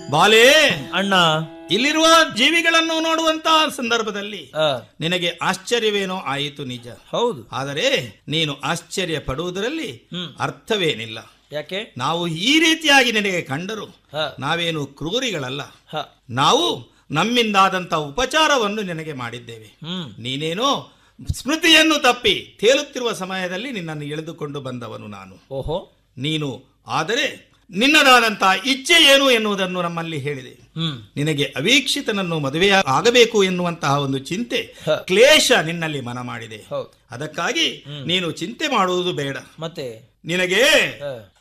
ಬಾಲೇ ಅಣ್ಣ ಇಲ್ಲಿರುವ ಜೀವಿಗಳನ್ನು ನೋಡುವಂತಹ ಸಂದರ್ಭದಲ್ಲಿ ಆ, ನಿನಗೆ ಆಶ್ಚರ್ಯವೇನೋ ಆಯಿತು ನಿಜ ಹೌದು ಆದರೆ ನೀನು ಆಶ್ಚರ್ಯ ಪಡುವುದರಲ್ಲಿ ಹ್ಮ್. ಅರ್ಥವೇನಿಲ್ಲ ಯಾಕೆ ನಾವು ಈ ರೀತಿಯಾಗಿ ನಿನಗೆ ಕಂಡರು ಹ, ನಾವೇನು ಕ್ರೂರಿಗಳಲ್ಲ ಹ, ನಾವು ನಮ್ಮಿಂದಾದಂಥ ಉಪಚಾರವನ್ನು ನಿನಗೆ ಮಾಡಿದ್ದೇವೆ ಹ್ಮ್ ನೀನೇನೋ ಸ್ಮೃತಿಯನ್ನು ತಪ್ಪಿ ತೇಲುತ್ತಿರುವ ಸಮಯದಲ್ಲಿ ನಿನ್ನನ್ನು ಎಳೆದುಕೊಂಡು ಬಂದವನು ನಾನು ಓಹೋ ನೀನು ಆದರೆ ನಿನ್ನದಾದಂಥ ಇಚ್ಛೆ ಏನು ಎನ್ನುವುದನ್ನು ನಮ್ಮಲ್ಲಿ ಹೇಳಿದೆ ಹ್ಮ್ ನಿನಗೆ ಅವೀಕ್ಷಿತನನ್ನು ಮದುವೆ ಆಗಬೇಕು ಎನ್ನುವಂತಹ ಒಂದು ಚಿಂತೆ ಹ. ಕ್ಲೇಶ ನಿನ್ನಲ್ಲಿ ಮನ ಮಾಡಿದೆ ಹೌದು ಅದಕ್ಕಾಗಿ ನೀನು ಚಿಂತೆ ಮಾಡುವುದು ಬೇಡ ಮತ್ತೆ ನಿನಗೆ ಹ,